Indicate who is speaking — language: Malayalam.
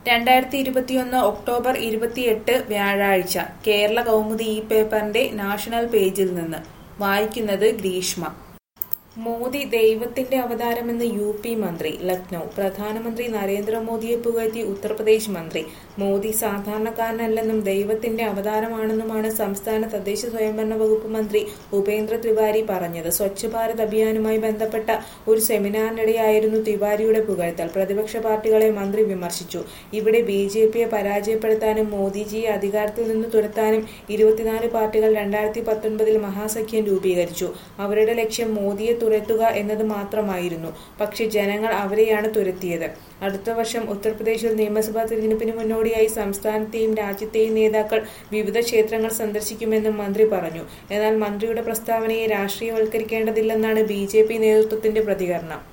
Speaker 1: രണ്ടായിരത്തി ഇരുപത്തിയൊന്ന് ഒക്ടോബർ ഇരുപത്തിയെട്ട് വ്യാഴാഴ്ച കേരള കൗമുദി ഈ പേപ്പറിന്റെ നാഷണൽ പേജിൽ നിന്ന് വായിക്കുന്നത് ഗ്രീഷ്മ മോദി ദൈവത്തിന്റെ അവതാരമെന്ന് യു പി മന്ത്രി ലക്നൌ പ്രധാനമന്ത്രി നരേന്ദ്രമോദിയെ പുകഴ്ത്തി ഉത്തർപ്രദേശ് മന്ത്രി മോദി സാധാരണക്കാരനല്ലെന്നും ദൈവത്തിന്റെ അവതാരമാണെന്നുമാണ് സംസ്ഥാന തദ്ദേശ സ്വയംഭരണ വകുപ്പ് മന്ത്രി ഉപേന്ദ്ര തിവാരി പറഞ്ഞത് സ്വച്ഛ് ഭാരത് അഭിയാനുമായി ബന്ധപ്പെട്ട ഒരു സെമിനാറിനിടെയായിരുന്നു തിവാരിയുടെ പുകഴ്ത്തൽ പ്രതിപക്ഷ പാർട്ടികളെ മന്ത്രി വിമർശിച്ചു ഇവിടെ ബി ജെ പിയെ പരാജയപ്പെടുത്താനും മോദിജിയെ അധികാരത്തിൽ നിന്ന് തുരത്താനും ഇരുപത്തിനാല് പാർട്ടികൾ രണ്ടായിരത്തി പത്തൊൻപതിൽ മഹാസഖ്യം രൂപീകരിച്ചു അവരുടെ ലക്ഷ്യം മോദിയെ തുരത്തുക എന്നത് മാത്രമായിരുന്നു പക്ഷെ ജനങ്ങൾ അവരെയാണ് തുരത്തിയത് അടുത്ത വർഷം ഉത്തർപ്രദേശിൽ നിയമസഭാ തിരഞ്ഞെടുപ്പിന് മുന്നോടിയായി സംസ്ഥാനത്തെയും രാജ്യത്തെയും നേതാക്കൾ വിവിധ ക്ഷേത്രങ്ങൾ സന്ദർശിക്കുമെന്നും മന്ത്രി പറഞ്ഞു എന്നാൽ മന്ത്രിയുടെ പ്രസ്താവനയെ രാഷ്ട്രീയവൽക്കരിക്കേണ്ടതില്ലെന്നാണ് ബി നേതൃത്വത്തിന്റെ പ്രതികരണം